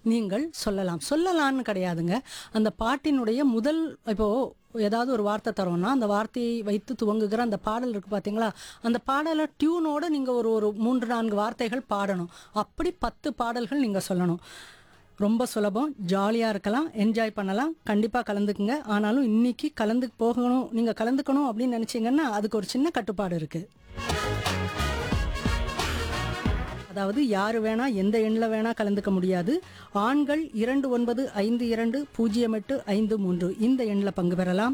நீங்கள் சொல்லலாம் சொல்லலாம்னு கிடையாதுங்க அந்த பாட்டினுடைய முதல் இப்போ ஏதாவது ஒரு வார்த்தை தரோம்னா அந்த வார்த்தையை வைத்து துவங்குகிற அந்த பாடல் இருக்கு பாத்தீங்களா அந்த பாடலை டியூனோட நீங்க ஒரு ஒரு மூன்று நான்கு வார்த்தைகள் பாடணும் அப்படி பத்து பாடல்கள் நீங்க சொல்லணும் ரொம்ப சுலபம் ஜாலியாக இருக்கலாம் என்ஜாய் பண்ணலாம் கண்டிப்பாக கலந்துக்குங்க ஆனாலும் இன்னைக்கு கலந்து போகணும் நீங்கள் கலந்துக்கணும் அப்படின்னு நினச்சிங்கன்னா அதுக்கு ஒரு சின்ன கட்டுப்பாடு இருக்குது அதாவது யார் வேணா எந்த எண்ணில் வேணா கலந்துக்க முடியாது ஆண்கள் இரண்டு ஒன்பது ஐந்து இரண்டு பூஜ்ஜியம் எட்டு ஐந்து மூன்று இந்த எண்ணில் பங்கு பெறலாம்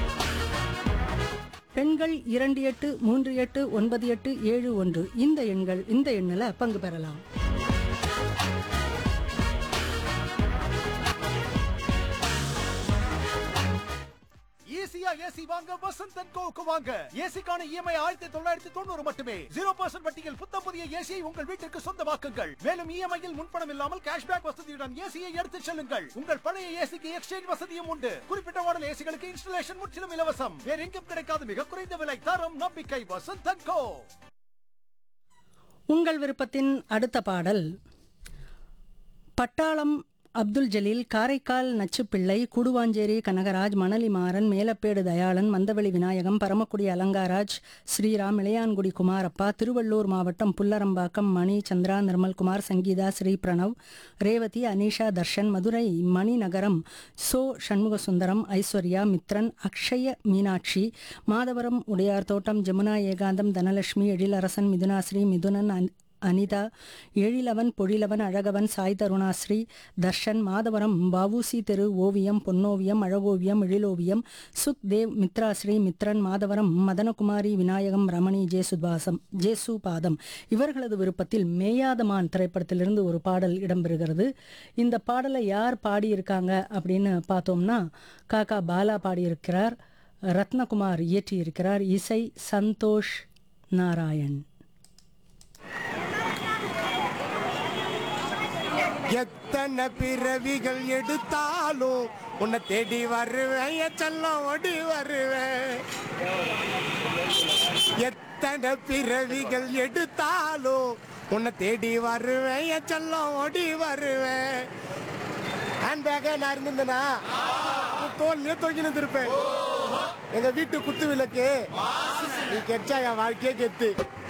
பெண்கள் இரண்டு எட்டு மூன்று எட்டு ஒன்பது எட்டு ஏழு ஒன்று இந்த எண்கள் இந்த எண்ணில் பங்கு பெறலாம் ஈஸியா ஏசி வாங்க வசந்த் அண்ட் கோவுக்கு வாங்க ஏசிக்கான இஎம்ஐ ஆயிரத்தி தொள்ளாயிரத்தி தொண்ணூறு மட்டுமே ஜீரோ பர்சன்ட் வட்டியில் புத்தம் புதிய ஏசியை உங்கள் வீட்டிற்கு சொந்தமாக்குங்கள் மேலும் இஎம்ஐயில் முன்பணம் இல்லாமல் கேஷ்பேக் வசதியுடன் ஏசியை எடுத்துச் செல்லுங்கள் உங்கள் பழைய ஏசிக்கு எக்ஸ்சேஞ்ச் வசதியும் உண்டு குறிப்பிட்ட மாடல் ஏசிகளுக்கு இன்ஸ்டலேஷன் முற்றிலும் இலவசம் வேற எங்கும் கிடைக்காத மிக குறைந்த விலை தரம் நம்பிக்கை வசந்த் அண்ட் கோ உங்கள் விருப்பத்தின் அடுத்த பாடல் பட்டாளம் அப்துல் ஜலீல் காரைக்கால் நச்சுப்பிள்ளை குடுவாஞ்சேரி கனகராஜ் மணலி மாறன் மேலப்பேடு தயாளன் மந்தவெளி விநாயகம் பரமக்குடி அலங்காராஜ் ஸ்ரீராம் இளையான்குடி குமாரப்பா திருவள்ளூர் மாவட்டம் புல்லரம்பாக்கம் மணி சந்திரா நிர்மல்குமார் சங்கீதா ஸ்ரீ பிரணவ் ரேவதி அனிஷா தர்ஷன் மதுரை மணிநகரம் சோ சண்முகசுந்தரம் ஐஸ்வர்யா மித்ரன் அக்ஷய மீனாட்சி மாதவரம் உடையார் தோட்டம் ஜமுனா ஏகாந்தம் தனலட்சுமி எழிலரசன் மிதுனாஸ்ரீ மிதுனன் அன்- அனிதா எழிலவன் பொழிலவன் அழகவன் சாய் தருணாஸ்ரீ தர்ஷன் மாதவரம் வவுசி தெரு ஓவியம் பொன்னோவியம் அழகோவியம் எழிலோவியம் சுக்தேவ் மித்ராஸ்ரீ மித்ரன் மாதவரம் மதனகுமாரி விநாயகம் ரமணி ஜேசுபாசம் ஜேசுபாதம் இவர்களது விருப்பத்தில் மேயாதமான் திரைப்படத்திலிருந்து ஒரு பாடல் இடம்பெறுகிறது இந்த பாடலை யார் பாடியிருக்காங்க அப்படின்னு பார்த்தோம்னா காக்கா பாலா பாடியிருக்கிறார் ரத்னகுமார் இயற்றியிருக்கிறார் இசை சந்தோஷ் நாராயண் எத்தனை பிறவிகள் எடுத்தாலும் உன்னை தேடி வருவேன் என் செல்லம் ஓடி வருவேன் எத்தனை பிறவிகள் எடுத்தாலும் உன்னை தேடி வருவேன் என் செல்லம் ஓடி வருவேன் ஹேண்ட் பேக்கே நான் இருந்திருந்தேனா தோல்லையே தொங்கி நின்றுருப்பேன் எங்க வீட்டு குத்து விளக்கு நீ கெச்சா என் வாழ்க்கையே கெத்து